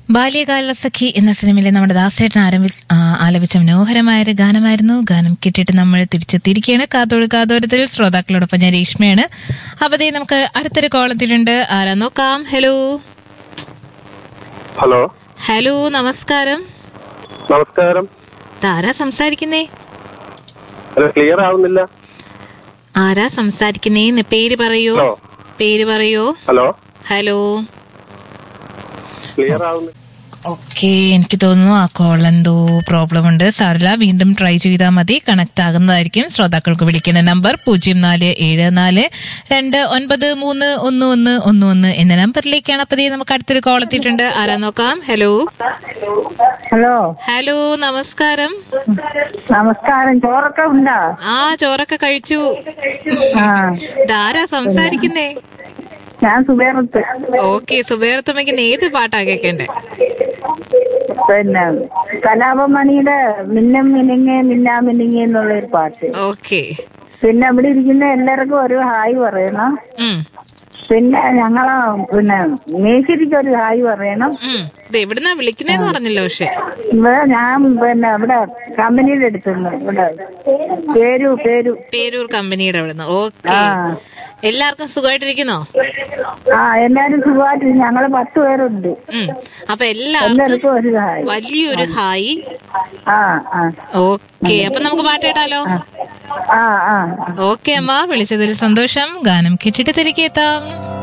ബാല്യകാലസഖി എന്ന സിനിമയിലെ നമ്മുടെ ദാസേട്ടൻ ആരംഭി ആ, ആലപിച്ച മനോഹരമായ ഒരു ഗാനമായിരുന്നു ഗാനം കിട്ടിയിട്ട് നമ്മൾ തിരിച്ചെത്തിയിരിക്കുകയാണ് കാതോട് കാതോരത്തിൽ ശ്രോതാക്കളോടൊപ്പം ഞാൻ രേഷ്മയാണ് അപ്പൊ ദേ നമുക്ക് അടുത്തൊരു കോൾ എത്തിയിട്ടുണ്ട് ആരാ നോക്കാം ഹലോ ഹലോ ഹലോ നമസ്കാരം നമസ്കാരം ആരാ സംസാരിക്കുന്നേ അത് ക്ലിയർ ആവുന്നില്ല ആരാ സംസാരിക്കുന്നേന്ന് പേര് പറയോ ഹലോ പേര് പറയോ ഹലോ ഹലോ ക്ലിയർ ആവുന്നില്ല ഓക്കെ എനിക്ക് തോന്നുന്നു ആ കോൾ എന്തോ പ്രോബ്ലം ഉണ്ട് സാറില്ല വീണ്ടും ട്രൈ ചെയ്താൽ മതി കണക്ട് ആകുന്നതായിരിക്കും ശ്രോതാക്കൾക്ക് വിളിക്കേണ്ട നമ്പർ പൂജ്യം നാല് ഏഴ് നാല് രണ്ട് ഒൻപത് മൂന്ന് ഒന്ന് ഒന്ന് ഒന്ന് ഒന്ന് എന്ന നമ്പറിലേക്കാണ് അപ്പൊ ദേ നമുക്ക് അടുത്തൊരു കോൾ എത്തിയിട്ടുണ്ട് ആരാ നോക്കാം ഹലോ ഹലോ ഹലോ നമസ്കാരം നമസ്കാരം ചോറൊക്കെ ഉണ്ടോ ആ ചോറൊക്കെ കഴിച്ചു ആ ഇതാരാ സംസാരിക്കുന്നേ ഞാൻ സുബേറത്ത് ഓക്കെ സുബേർത്തമ്മയ്ക്ക് ഏത് പാട്ടാ കേൾക്കണ്ടേ പിന്നെ കലാപമണിയുടെ മിന്നം മിനിങ്ങെ മിന്നാ മിനിങ്ങെ എന്നുള്ള ഒരു പാട്ട് ഓക്കെ പിന്നെ ഇവിടെ ഇരിക്കുന്ന എല്ലാവർക്കും ഒരു ഹായ് പറയണം പിന്നെ ഞങ്ങളെ പിന്നെ മേശരിക്ക് ഒരു ഹായ് പറയണം ഇത് എവിടുന്നാ വിളിക്കുന്നേന്ന് പറഞ്ഞല്ലോ പക്ഷെ ഇവിടെ ഞാൻ പിന്നെ ഇവിടെ കമ്പനിയുടെ അടുത്തുനിന്ന് ഇവിടെ പേരു പേരു പേരൂർ കമ്പനിയുടെ അവിടുന്ന് ഓക്കെ ആ എല്ലാവർക്കും സുഖമായിട്ടിരിക്കുന്നോ ആ എല്ലാരും സുഖമായിട്ട് ഞങ്ങള് പത്ത് പേരുണ്ട് ഉം. അപ്പൊ എല്ലാവർക്കും എല്ലാവർക്കും ഒരു ഹായ് വലിയൊരു ഹായ് ആ ആ ഓക്കെ അപ്പൊ നമുക്ക് പാട്ട് കേട്ടാലോ ആ ആ ആ ഓക്കെ അമ്മ വിളിച്ചതിൽ സന്തോഷം ഗാനം കേട്ടിട്ട് തിരികെ എത്താം